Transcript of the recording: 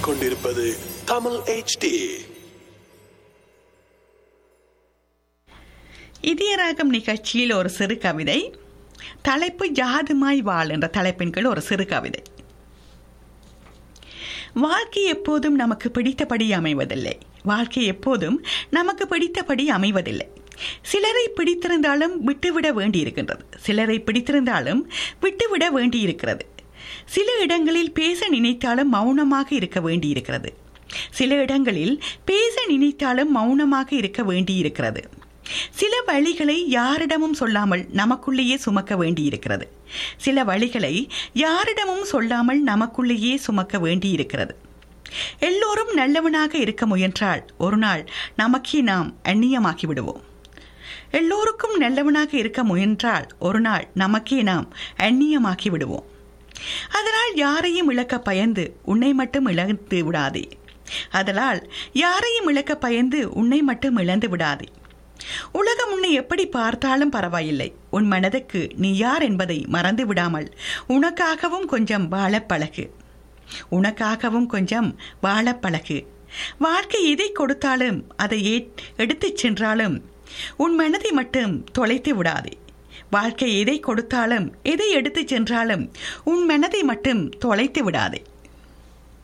கேட்டுக்கொண்டிருப்பது தமிழ் HD இதயராகம் நிகழ்ச்சியில் ஒரு சிறு கவிதை தலைப்பு யாதுமாய் வாழ் என்ற தலைப்பின் கீழ் ஒரு சிறு கவிதை வாழ்க்கை எப்போதும் நமக்கு பிடித்தபடி அமைவதில்லை வாழ்க்கை எப்போதும் நமக்கு பிடித்தபடி அமைவதில்லை சிலரை பிடித்திருந்தாலும் விட்டுவிட வேண்டியிருக்கின்றது சிலரை பிடித்திருந்தாலும் விட்டுவிட வேண்டியிருக்கிறது சில இடங்களில் பேச நினைத்தாலும் மௌனமாக இருக்க வேண்டியிருக்கிறது சில இடங்களில் பேச நினைத்தாலும் மௌனமாக இருக்க வேண்டியிருக்கிறது சில வழிகளை யாரிடமும் சொல்லாமல் நமக்குள்ளேயே சுமக்க வேண்டியிருக்கிறது சில வழிகளை யாரிடமும் சொல்லாமல் நமக்குள்ளேயே சுமக்க வேண்டியிருக்கிறது எல்லோரும் நல்லவனாக இருக்க முயன்றால் ஒரு நாள் நமக்கே நாம் அந்நியமாக்கி விடுவோம் எல்லோருக்கும் நல்லவனாக இருக்க முயன்றால் ஒரு நாள் நமக்கே நாம் அந்நியமாக்கி விடுவோம் அதனால் யாரையும் இழக்க பயந்து உன்னை மட்டும் இழந்து விடாதே அதனால் யாரையும் இழக்க பயந்து உன்னை மட்டும் இழந்து விடாதே உலகம் உன்னை எப்படி பார்த்தாலும் பரவாயில்லை உன் மனதுக்கு நீ யார் என்பதை மறந்து விடாமல் உனக்காகவும் கொஞ்சம் வாழப் பழகு உனக்காகவும் கொஞ்சம் வாழப் பழகு வாழ்க்கை எதை கொடுத்தாலும் அதை ஏ- எடுத்துச் சென்றாலும் உன் மனதை மட்டும் தொலைத்து விடாதே வாழ்க்கை எதை கொடுத்தாலும் எதை எடுத்துச் சென்றாலும் உன் மனதை மட்டும் தொலைத்து விடாதே